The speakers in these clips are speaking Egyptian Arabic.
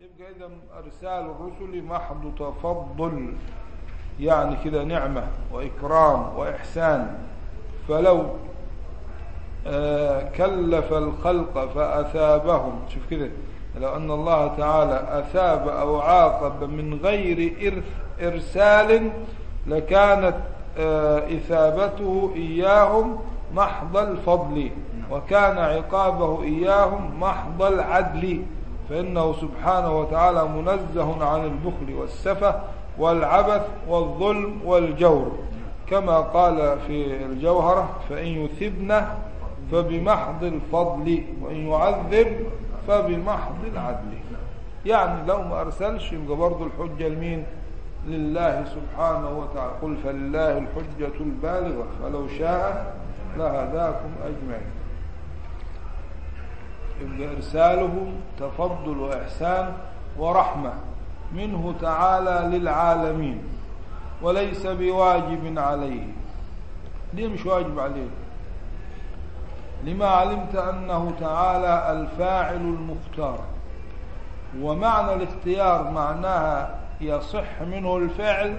يبقى إذا إرسال الرسل محض تفضل يعني كده نعمة وإكرام وإحسان فلو آه كلف الخلق فأثابهم شوف كده لو أن الله تعالى أثاب أو عاقب من غير إرث إرسال لكانت آه إثابته إياهم محض الفضل وكان عقابه إياهم محض العدل فإنه سبحانه وتعالى منزه عن البخل والسفة والعبث والظلم والجور كما قال في الجوهرة فإن يثبنا فبمحض الفضل وإن يعذب فبمحض العدل يعني لو ما أرسلش يبقى برضه الحجة لمين لله سبحانه وتعالى قل فلله الحجة البالغة فلو شاء لهداكم أجمعين يبقى إرساله تفضل وإحسان ورحمة منه تعالى للعالمين وليس بواجب عليه ليه مش واجب عليه لما علمت أنه تعالى الفاعل المختار ومعنى الاختيار معناها يصح منه الفعل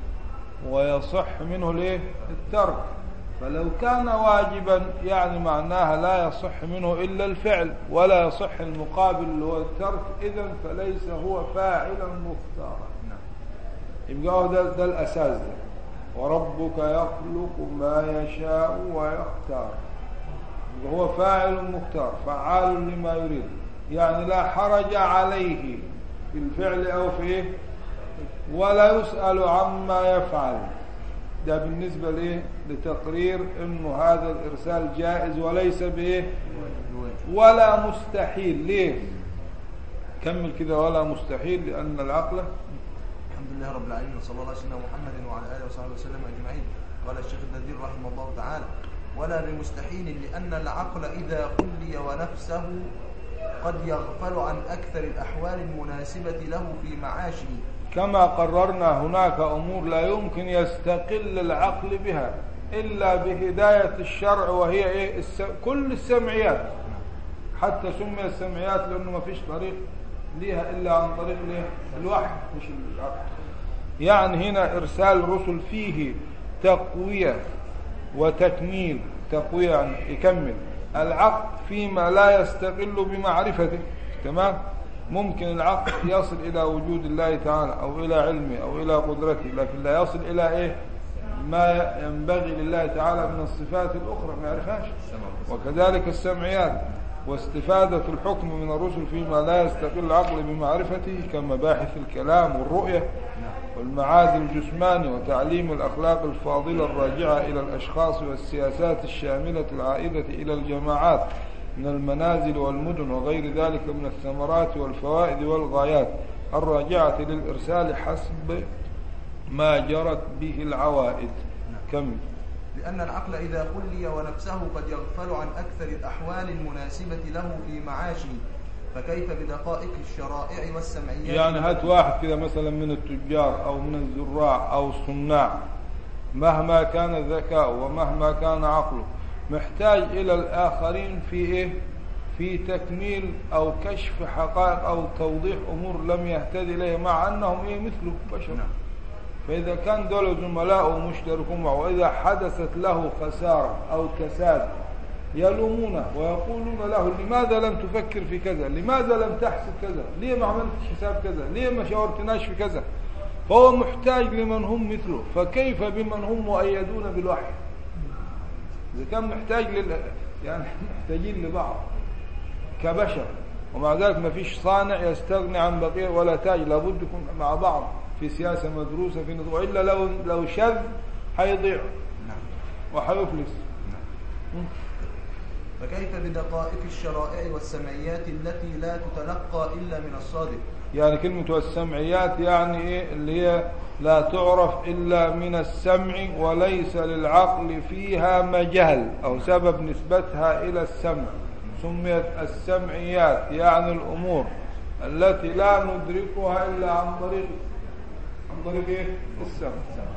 ويصح منه الايه الترك فلو كان واجبا يعني معناها لا يصح منه إلا الفعل ولا يصح المقابل اللي هو الترك إذا فليس هو فاعلا مختارا يبقى هو ده, ده الأساس ده وربك يخلق ما يشاء ويختار يبقى هو فاعل مختار فعال لما يريد يعني لا حرج عليه في الفعل أو في إيه ولا يسأل عما يفعل ده بالنسبة ليه لتقرير انه هذا الارسال جائز وليس بايه ولا مستحيل ليه كمل كده ولا مستحيل لان العقل الحمد لله رب العالمين وصلى الله على سيدنا محمد وعلى اله وصحبه وسلم اجمعين قال الشيخ النذير رحمه الله تعالى ولا بمستحيل لان العقل اذا خلي ونفسه قد يغفل عن اكثر الاحوال المناسبه له في معاشه كما قررنا هناك أمور لا يمكن يستقل العقل بها إلا بهداية الشرع وهي إيه الس... كل السمعيات حتى سمي السمعيات لأنه ما فيش طريق ليها إلا عن طريق ليه الوحي مش العقل يعني هنا إرسال رسل فيه تقوية وتكميل تقوية يعني يكمل العقل فيما لا يستقل بمعرفته تمام ممكن العقل يصل إلى وجود الله تعالى أو إلى علمه أو إلى قدرته لكن لا يصل إلى إيه ما ينبغي لله تعالى من الصفات الأخرى ما يعرفهاش وكذلك السمعيات واستفادة الحكم من الرسل فيما لا يستقل العقل بمعرفته كمباحث الكلام والرؤية والمعاد الجسماني وتعليم الأخلاق الفاضلة الراجعة إلى الأشخاص والسياسات الشاملة العائدة إلى الجماعات من المنازل والمدن وغير ذلك من الثمرات والفوائد والغايات الراجعة للإرسال حسب ما جرت به العوائد كم لأن العقل إذا خلي ونفسه قد يغفل عن أكثر الأحوال المناسبة له في معاشه فكيف بدقائق الشرائع والسمعيات يعني هات واحد كده مثلا من التجار أو من الزراع أو الصناع مهما كان ذكاؤه ومهما كان عقله محتاج إلى الآخرين في إيه؟ في تكميل أو كشف حقائق أو توضيح أمور لم يهتد إليها مع أنهم إيه مثله بشر فإذا كان دول زملاء مشتركون معه وإذا حدثت له خسارة أو كساد يلومونه ويقولون له لماذا لم تفكر في كذا لماذا لم تحسب كذا ليه ما عملتش حساب كذا ليه ما شاورتناش في كذا فهو محتاج لمن هم مثله فكيف بمن هم مؤيدون بالوحي إذا كان محتاج لل يعني محتاجين لبعض كبشر ومع ذلك ما فيش صانع يستغني عن بقية ولا تاج لابد يكون مع بعض في سياسة مدروسة في نظام وإلا لو لو شذ حيضيع وحيفلس فكيف بدقائق الشرائع والسمعيات التي لا تتلقى إلا من الصادق يعني كلمة والسمعيات يعني إيه اللي هي لا تعرف إلا من السمع وليس للعقل فيها مجال أو سبب نسبتها إلى السمع سميت السمعيات يعني الأمور التي لا ندركها إلا عن طريق عن طريق إيه؟ السمع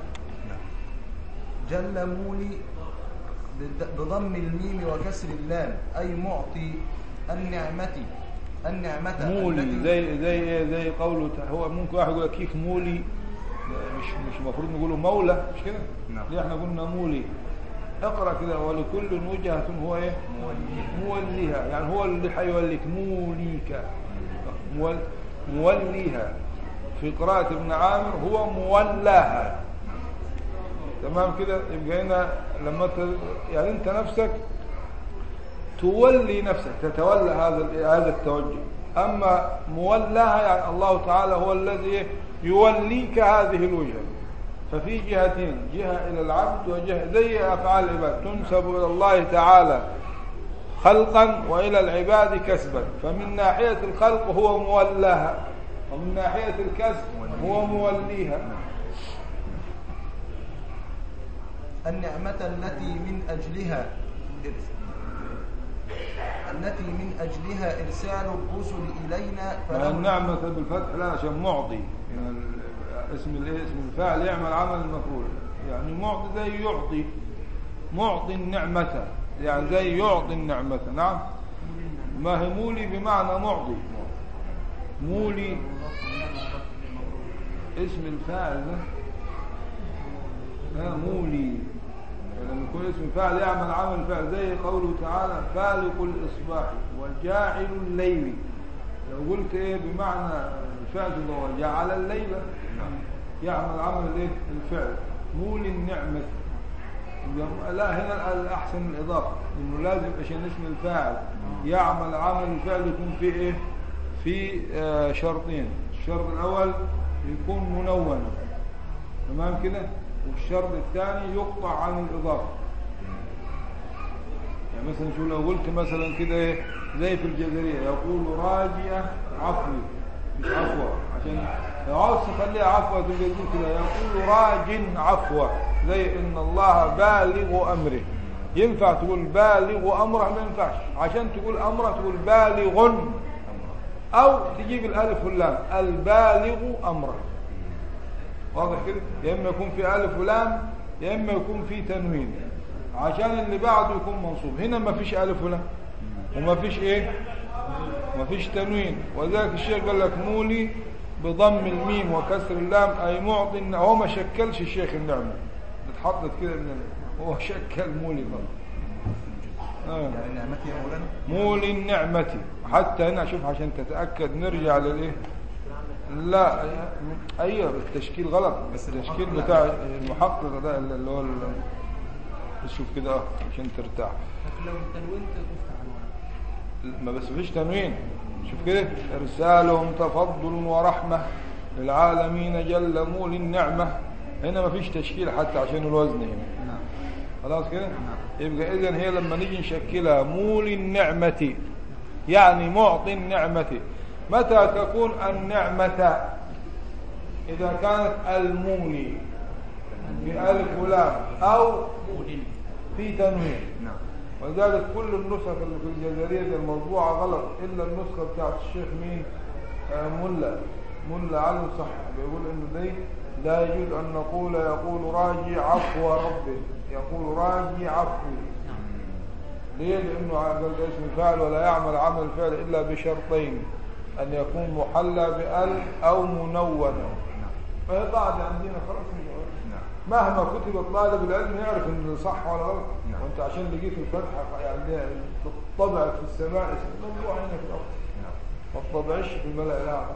جل مولي بضم الميم وكسر اللام أي معطي النعمة النعمة مولي التي زي زي ايه زي قوله تع- هو ممكن واحد يقول لك كيف مولي مش مش المفروض نقوله مولى مش كده؟ نعم. ليه احنا قلنا مولي اقرا كده ولكل وجهة هو ايه؟ موليها يعني هو اللي حيوليك موليك مول موليها في قراءة ابن عامر هو مولاها تمام كده يبقى هنا لما ت... يعني انت نفسك تولي نفسك تتولى هذا ال- هذا التوجه اما مولاها يعني الله تعالى هو الذي يوليك هذه الوجهه ففي جهتين جهه الى العبد وجهه زي افعال العباد تنسب الى الله تعالى خلقا والى العباد كسبا فمن ناحيه الخلق هو مولاها ومن ناحيه الكسب هو موليها النعمة التي من أجلها التي من أجلها إرسال الرسل إلينا ما فله النعمة بالفتح لا عشان معطي يعني ال- اسم الايه اسم الفاعل يعمل عمل المفعول يعني معطي زي يعطي معطي النعمة يعني زي يعطي النعمة نعم ما هي مولي بمعنى معطي مولي اسم الفاعل ده لا مولي لما يكون اسم فاعل يعمل عمل فاعل زي قوله تعالى فالق الإصباح وجاعل الليل لو قلت ايه بمعنى الفعل اللي هو جعل الليل يعمل عمل الايه الفعل مولي النعمة يبقى- لا هنا الأحسن الإضافة إنه لازم عشان اسم الفاعل يعمل عمل الفعل يكون فيه إيه في آه شرطين الشرط الأول يكون منونا تمام كده والشرط الثاني يقطع عن الإضافة يعني مثلا شو لو قلت مثلا كده إيه زي في الجزرية يقول راجية عفوي مش عفوة عشان لو عاوز تخليها عفوة تبقى تقول كده يقول راج عفوة زي إن الله بالغ أمره ينفع تقول بالغ أمره ما ينفعش عشان تقول أمره تقول بالغ أو تجيب الألف واللام البالغ أمره واضح كده يا إما يكون في ألف ولام يا إما يكون في تنوين عشان اللي بعده يكون منصوب هنا ما فيش ألف ولام وما فيش إيه ما فيش تنوين وذلك الشيخ قال لك مولي بضم الميم وكسر اللام أي معطي الن- هو ما شكلش الشيخ النعمة اتحطت كده من ال- هو شكل مولي فقط آه. يعني نعمتي يا مولانا مولي النعمة حتى هنا شوف عشان تتأكد نرجع للإيه لا أيوة التشكيل غلط بس التشكيل المحقق بتاع المحقق ده اللي هو ال- شوف كده اه عشان ترتاح لو تنوينت تفتح عنوان ما بس فيش تنوين شوف كده ارسالهم تفضل ورحمه للعالمين جل مول النعمه هنا ما فيش تشكيل حتى عشان الوزن هنا نعم خلاص كده يبقى اذا هي لما نيجي نشكلها مول النعمه يعني معطي النعمه متى تكون النعمه اذا كانت المولي بألف ولام او في تنوين نعم ولذلك كل النسخ اللي في الجزائرية دي المطبوعة غلط إلا النسخة بتاعت الشيخ مين آه ملا ملا علي صح بيقول إنه دي لا يجوز أن نقول يقول راجي عفو ربي يقول راجي عفو ليه لأنه قال ده اسم فاعل ولا يعمل عمل الفعل إلا بشرطين أن يكون محلى بأل أو منونا فهي قاعدة عندنا خلاص نعم مهما كتب طالب العلم يعرف ان صح ولا غلط نعم. وانت عشان لقيت الفتحه يعني طبعت في السماء الموضوع هنا في الارض نعم ما تطبعش في الملأ الاعلى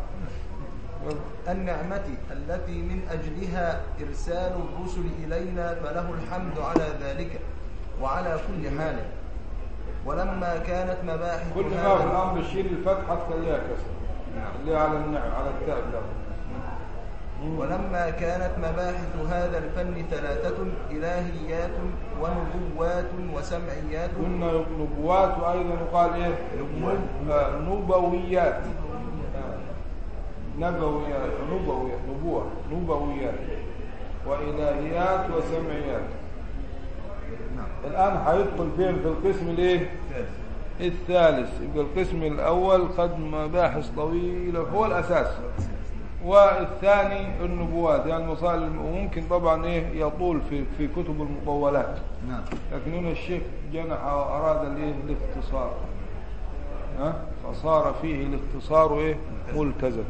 النعمة التي من أجلها إرسال الرسل إلينا فله الحمد على ذلك وعلى كل حال ولما كانت مباحث كل ما في هذا الامر شيل الفتحه تخليها كسر اللي على النعم على التاء ده ولما كانت مباحث هذا الفن ثلاثة إلهيات ونبوات وسمعيات قلنا نبوات وايضا يقال ايه نبوات. نب- آه، نبويات آه. نبويات نبويات نبوة نبويات وإلهيات وسمعيات نعم الآن هيدخل فين في القسم الايه الثالث يبقى القسم الأول قد مباحث طويلة هو الأساس والثاني النبوات يعني مصال وممكن طبعا ايه يطول في في كتب المطولات نعم لكن هنا الشيخ جنح وأراد الايه الاختصار ها فصار فيه الاختصار ايه ملتزم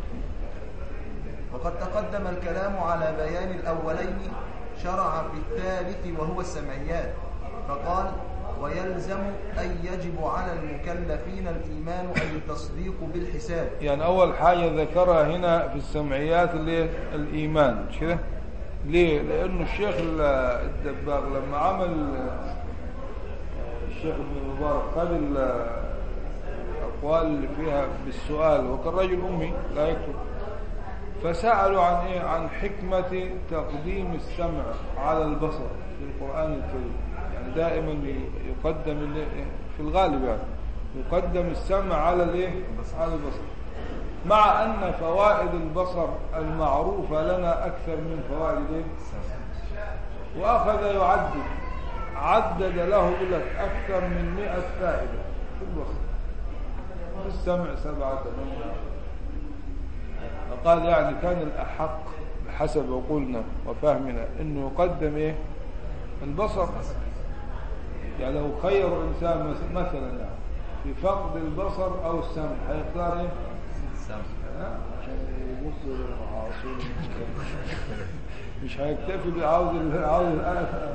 وقد تقدم الكلام على بيان الأولين شرع في الثالث وهو السمعيات فقال ويلزم أن يجب على المكلفين الإيمان أي التصديق بالحساب يعني أول حاجة ذكرها هنا في السمعيات اللي هي الإيمان مش كده؟ ليه؟ لأنه الشيخ ال- الدباغ لما عمل الشيخ ابن مبارك خد ال- الأقوال اللي فيها بالسؤال وكان رجل أمي لا يكتب فسألوا عن إيه؟ عن حكمة تقديم السمع على البصر في القرآن الكريم يعني دائما ي- يقدم ال- في الغالب يعني يقدم السمع على الإيه؟ على البصر مع أن فوائد البصر المعروفة لنا أكثر من فوائد الإيه؟ وأخذ يعدد عدد له يقول لك أكثر من مئة فائدة في البصر في السمع سبعة ثمانية فقال يعني كان الأحق بحسب عقولنا وفهمنا أنه يقدم إيه البصر يعني لو خير إنسان مس- مثلا يعني في فقد البصر أو السمع هيختار إيه ها؟ عشان يبص للمعاصي مش هيكتفي بعاوز ال- عاوز الآلة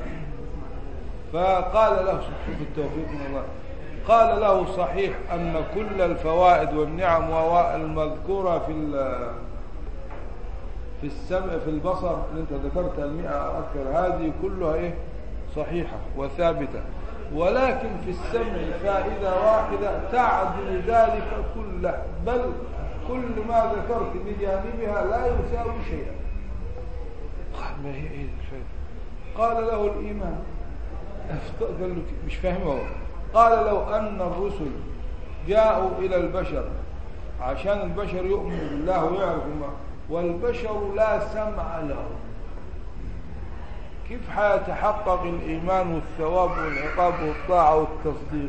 فقال له شوف التوفيق من الله قال له صحيح أن كل الفوائد والنعم والأواء المذكورة في ال- في السمع في البصر اللي انت ذكرت المئة أو أكثر هذه كلها إيه صحيحة وثابتة ولكن في السمع فائدة واحدة تعدل ذلك كله بل كل ما ذكرت بجانبها لا يساوي شيئا قال ما هي ايه الفائدة قال له الإيمان قال له كده، مش فاهمه هو قال لو أن الرسل جاءوا إلى البشر عشان البشر يؤمنوا بالله ويعرفوا ما والبشر لا سمع له كيف حيتحقق الإيمان والثواب والعقاب والطاعة والتصديق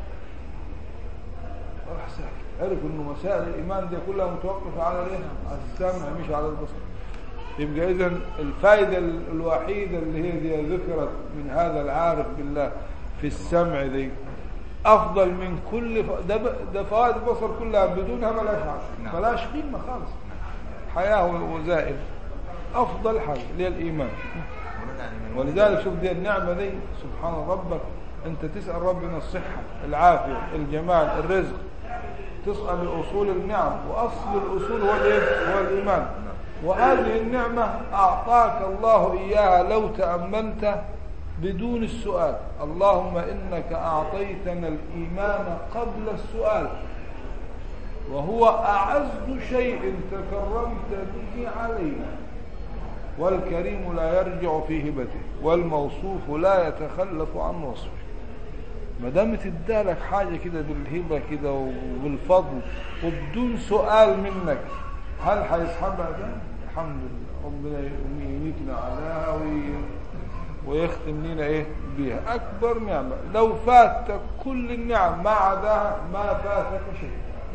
راح ساكت عرف انه مسائل الايمان دي كلها متوقفه على الايه على السمع مش على البصر يبقى اذا الفائده ال- الوحيده اللي هي دي ذكرت من هذا العارف بالله في السمع دي افضل من كل ف... ده, ب... ده فوائد البصر كلها بدونها ملاش عشر نعم. ملاش قيمه خالص حياه و- وزائل افضل حاجه اللي هي الايمان مولانا يعني من ولذلك شوف دي النعمة دي سبحان ربك أنت تسأل ربنا الصحة العافية الجمال الرزق تسأل أصول النعم وأصل الأصول هو الإيه؟ هو الإيمان وهذه النعمة أعطاك الله إياها لو تأملت بدون السؤال اللهم إنك أعطيتنا الإيمان قبل السؤال وهو أعز شيء تكرمت به علينا والكريم لا يرجع في هبته والموصوف لا يتخلف عن وصفه ما دام تدالك حاجه كده بالهبه كده وبالفضل وبدون سؤال منك هل هيسحبها ده؟ الحمد لله ربنا يميتنا عليها وي... ويختم لنا ايه بها اكبر نعمه لو فاتك كل النعم ما عداها ما فاتك شيء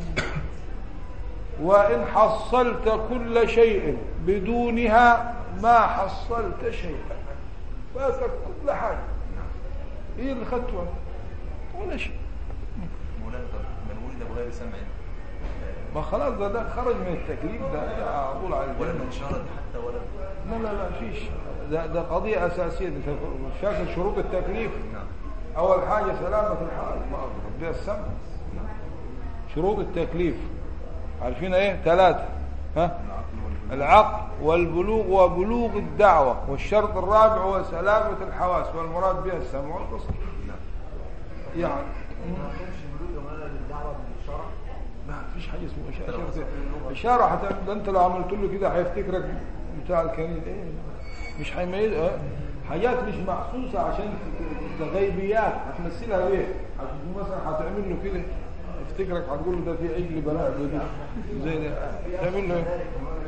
وإن حصلت كل شيء بدونها ما حصلت شيئا فاتك كل حاجة إيه اللي خدته ولا شيء مولانا طب من ولد بغير سمع ما خلاص ده, ده خرج من التكليف ده ده على طول على ولا الجنة من شرد حتى ولا لا لا لا فيش ده, ده قضية أساسية انت مش فاكر شروط التكليف نعم أول حاجة سلامة الحال ما أضرب بها السمع شروط التكليف عارفين ايه ثلاثة ها العقل والبلوغ وبلوغ الدعوة والشرط الرابع هو سلامة الحواس والمراد بها السمع والبصر يعني ما فيش حاجة اسمها إشارة إشارة, إشارة حتى ده أنت لو عملت له كده هيفتكرك بتاع الكنيد إيه مش هيميز اه حاجات مش محسوسة عشان ت- ده غيبيات هتمثلها بيه هتكون مثلا هتعمل له كده يفتكرك هتقول له ده في عجل بلاء بدو زي ده تعمل له ايه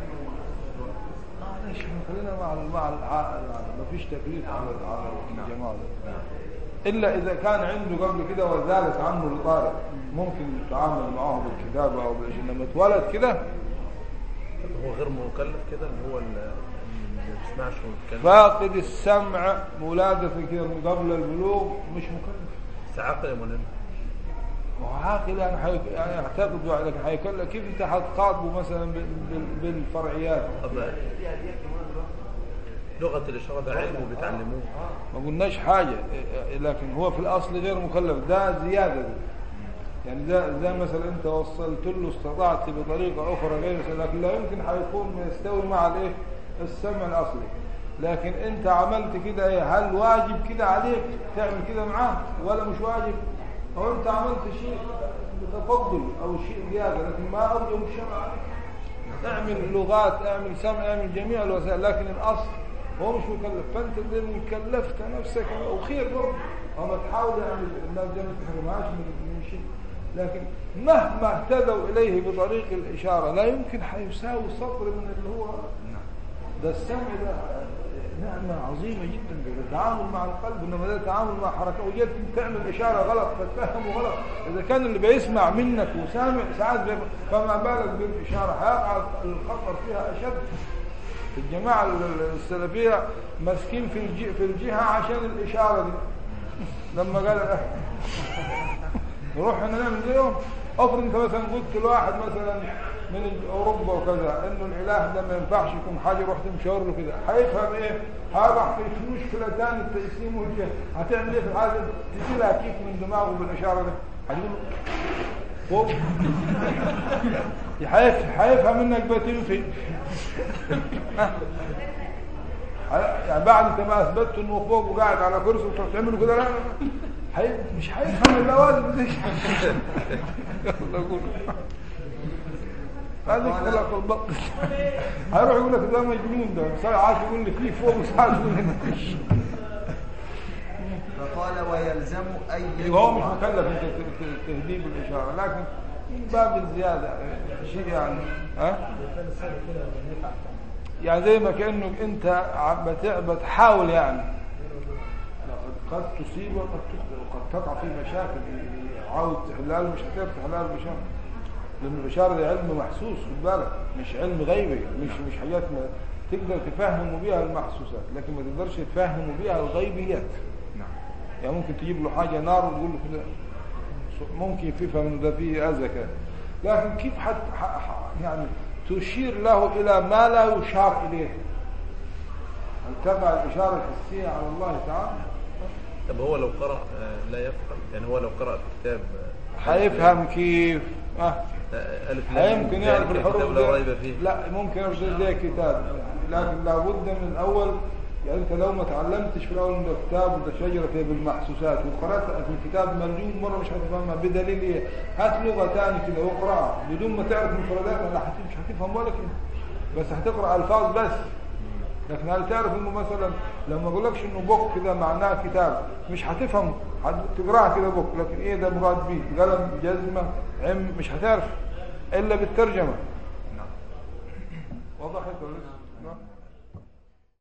معلش خلينا مع ال- مع العقل مفيش تكليف على على الجماعة ده. إلا إذا كان عنده قبل كده وزالت عنه الطارئ ممكن يتعامل معه بالكتابة أو بالشيء لما اتولد كده هو غير مكلف كده اللي هو اللي اللي ما بيسمعش ويتكلم فاقد السمع ولادة كده من قبل البلوغ مش مكلف بس عقل يا مولانا وهو عاقل يعني حي... يعني يعتقد واحد لكن حيكلم كيف انت حتخاطبه مثلا بال... بال... بالفرعيات طب لغة الإشارة ده علم وبيتعلموه ما قلناش حاجة لكن هو في الأصل غير مكلف ده زيادة دي. يعني ده زي مثلا أنت وصلت له استطعت بطريقة أخرى غير لكن لا يمكن حيكون يستوي مع الإيه السمع الأصلي لكن أنت عملت كده إيه هل واجب كده عليك تعمل كده معاه ولا مش واجب أو أنت عملت شيء بتفضل أو شيء زيادة لكن ما أرجو الشرع عليك اعمل لغات اعمل سمع اعمل جميع الوسائل لكن الاصل هو مش مكلف فانت اللي من كلفت نفسك وخير برضه اما تحاول يعني الناس دي ما تحرمهاش من من شيء لكن مهما اهتدوا اليه بطريق الاشاره لا يمكن حيساوي سطر من اللي هو ده السمع ده نعمة عظيمة جدا ده التعامل مع القلب انما ده التعامل مع حركة وجيت تعمل اشارة غلط فتفهمه غلط اذا كان اللي بيسمع منك وسامع ساعات بيبقى فما بالك بالاشارة هيقع الخطر فيها اشد الجماعة السلفية ماسكين في الجي في الجهة عشان الاشارة دي لما قال اه نروح احنا نعمل زيهم افرض انت مثلا قلت لواحد مثلا من اوروبا وكذا انه الاله ده ما ينفعش يكون حاجه رحت مشاور له كده هيفهم ايه؟ هيروح في مشكله ثانيه التقسيم والجهه هتعمل ايه في الحاله دي؟ تشيلها كيف من دماغه بالاشاره دي؟ هتقول له فوق هيف- هيفهم انك بتنفي يعني بعد انت ما اثبتت انه فوق وقاعد على كرسي وتروح تعمله كده لا لا لا. هي مش هيفهم اللوازم دي يلا قول هذا خلق البق هيروح يقول لك ده مجنون ده ساعة عاش يقول لي فيه فوق وساعة يقول لي مفيش فقال ويلزم أن يبقى هو مش يجمع مكلف انت ت- ت- تهديه بالاشاره لكن من باب الزياده شيء يعني ها يعني زي ما كانك انت عم بت- بتحاول يعني قد تصيب وقد تخطئ وقد تقع في مشاكل عاوز تحلها له مش هتقدر تحلها له بشرط لان البشاره ده علم محسوس خد بالك مش علم غيبي مش مش حاجات ما تقدر تفهموا بيها المحسوسات لكن ما تقدرش تفهموا بيها الغيبيات يعني ممكن تجيب له حاجه نار وتقول له كده ممكن يفهم انه ده فيه اذى كده لكن كيف حت ح- ح- يعني تشير له الى ما لا يشار اليه هل تقع الاشاره الحسيه على الله تعالى طب هو لو قرأ آه، لا يفهم يعني هو لو قرأ كتاب آه، حيفهم كيف اه آه، ألف لام ميم، هيمكن يعرف ذلك الحروف الكتاب دي لا ريب فيه لا ممكن يعرف زي زي كتاب لكن لابد من الاول يعني انت لو ما تعلمتش في الاول ان ده كتاب وده شجره فيها بالمحسوسات وقرات في الكتاب مليون مره مش هتفهمها بدليل ايه؟ هات لغه ثانيه كده واقراها بدون ما تعرف مفرداتها لا هت- مش هتفهم ولا كلمه بس هتقرا الفاظ بس لكن هل تعرف انه مثلا لما اقول لكش انه بوك كده معناه كتاب مش هتفهم هتقراها كده بوك لكن ايه ده مراد بيه قلم جزمه عم مش هتعرف الا بالترجمه وضحت ولا لسه؟